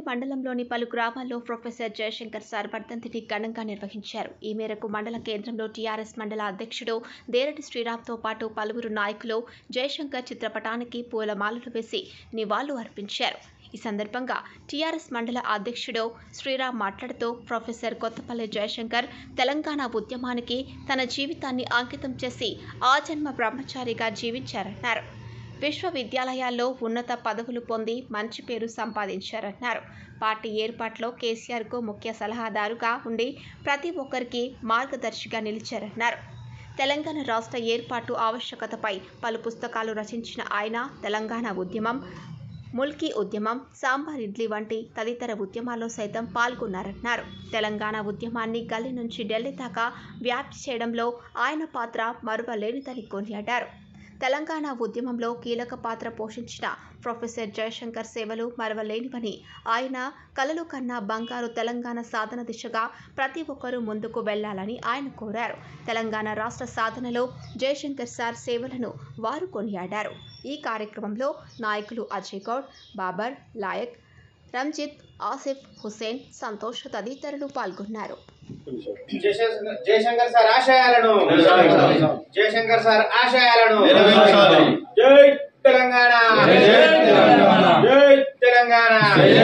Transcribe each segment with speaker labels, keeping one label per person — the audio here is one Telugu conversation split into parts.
Speaker 1: మండలంలోని పలు గ్రామాల్లో ప్రొఫెసర్ జయశంకర్ సార్ వర్ధంతిని ఘనంగా నిర్వహించారు ఈ మేరకు మండల కేంద్రంలో టీఆర్ఎస్ మండల అధ్యక్షుడు దేరటి శ్రీరామ్తో పాటు పలువురు నాయకులు జయశంకర్ చిత్రపటానికి పూలమాలలు వేసి నివాళులు అర్పించారు ఈ సందర్భంగా టీఆర్ఎస్ మండల అధ్యక్షుడు శ్రీరామ్ మాట్లాడుతూ ప్రొఫెసర్ కొత్తపల్లి జయశంకర్ తెలంగాణ ఉద్యమానికి తన జీవితాన్ని అంకితం చేసి ఆజన్మ బ్రహ్మచారిగా జీవించారన్నారు విశ్వవిద్యాలయాల్లో ఉన్నత పదవులు పొంది మంచి పేరు సంపాదించారన్నారు పార్టీ ఏర్పాట్లో కేసీఆర్కు ముఖ్య సలహాదారుగా ఉండి ప్రతి ఒక్కరికి మార్గదర్శిగా నిలిచారన్నారు తెలంగాణ రాష్ట్ర ఏర్పాటు ఆవశ్యకతపై పలు పుస్తకాలు రచించిన ఆయన తెలంగాణ ఉద్యమం ముల్కీ ఉద్యమం సాంబార్ ఇడ్లీ వంటి తదితర ఉద్యమాల్లో సైతం పాల్గొన్నారన్నారు తెలంగాణ ఉద్యమాన్ని గల్లీ నుంచి ఢిల్లీ దాకా వ్యాప్తి చేయడంలో ఆయన పాత్ర మరువలేనిదని కొనియాడారు తెలంగాణ ఉద్యమంలో కీలక పాత్ర పోషించిన ప్రొఫెసర్ జయశంకర్ సేవలు మరవలేనివని ఆయన కలలు కన్నా బంగారు తెలంగాణ సాధన దిశగా ప్రతి ఒక్కరూ ముందుకు వెళ్లాలని ఆయన కోరారు తెలంగాణ రాష్ట్ర సాధనలో జయశంకర్ సార్ సేవలను వారు కొనియాడారు ఈ కార్యక్రమంలో నాయకులు అజయ్ గౌడ్ బాబర్ లాయక్ రంజిత్ ఆసిఫ్ హుసేన్ సంతోష్ తదితరులు పాల్గొన్నారు
Speaker 2: జయశంకర్ జయశంకర్ సార్ ఆశయాలను జయశంకర్ సార్ ఆశయాలను
Speaker 3: నెరవేర్చాలి.
Speaker 2: జై తెలంగాణ
Speaker 3: జై తెలంగాణ.
Speaker 2: జై తెలంగాణ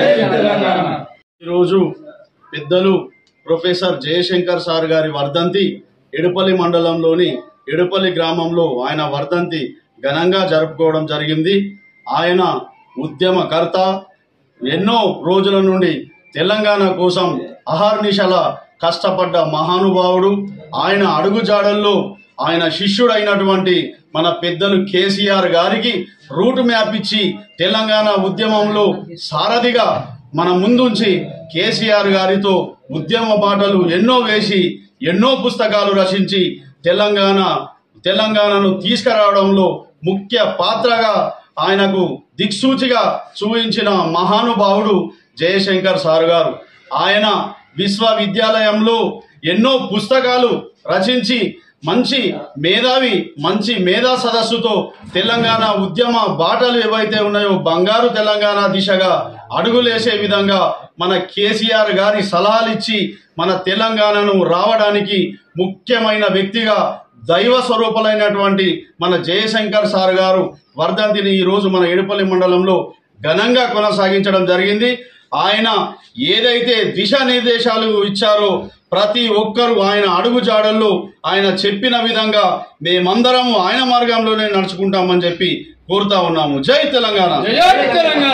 Speaker 3: ఈరోజు పెద్దలు ప్రొఫెసర్ జయశంకర్ సార్ గారి వర్ధంతి ఎడుపల్లి మండలంలోని ఎడుపల్లి గ్రామంలో ఆయన వర్ధంతి ఘనంగా జరుపుకోవడం జరిగింది ఆయన ఉద్యమకర్త ఎన్నో రోజుల నుండి తెలంగాణ కోసం అహర్నిశల కష్టపడ్డ మహానుభావుడు ఆయన అడుగుజాడల్లో ఆయన శిష్యుడైనటువంటి మన పెద్దలు కేసీఆర్ గారికి రూట్ మ్యాప్ ఇచ్చి తెలంగాణ ఉద్యమంలో సారథిగా మన ముందుంచి కేసీఆర్ గారితో ఉద్యమ బాటలు ఎన్నో వేసి ఎన్నో పుస్తకాలు రచించి తెలంగాణ తెలంగాణను తీసుకురావడంలో ముఖ్య పాత్రగా ఆయనకు దిక్సూచిగా చూపించిన మహానుభావుడు జయశంకర్ సార్ గారు ఆయన విశ్వవిద్యాలయంలో ఎన్నో పుస్తకాలు రచించి మంచి మేధావి మంచి మేధా సదస్సుతో తెలంగాణ ఉద్యమ బాటలు ఏవైతే ఉన్నాయో బంగారు తెలంగాణ దిశగా అడుగులేసే విధంగా మన కేసీఆర్ గారి సలహాలు ఇచ్చి మన తెలంగాణను రావడానికి ముఖ్యమైన వ్యక్తిగా దైవ స్వరూపులైనటువంటి మన జయశంకర్ సార్ గారు వర్ధంతిని ఈరోజు మన ఎడుపల్లి మండలంలో ఘనంగా కొనసాగించడం జరిగింది ఆయన ఏదైతే దిశానిర్దేశాలు ఇచ్చారో ప్రతి ఒక్కరూ ఆయన అడుగుజాడల్లో ఆయన చెప్పిన విధంగా మేమందరము ఆయన మార్గంలోనే నడుచుకుంటామని చెప్పి కోరుతా ఉన్నాము జై తెలంగాణ
Speaker 4: జై తెలంగాణ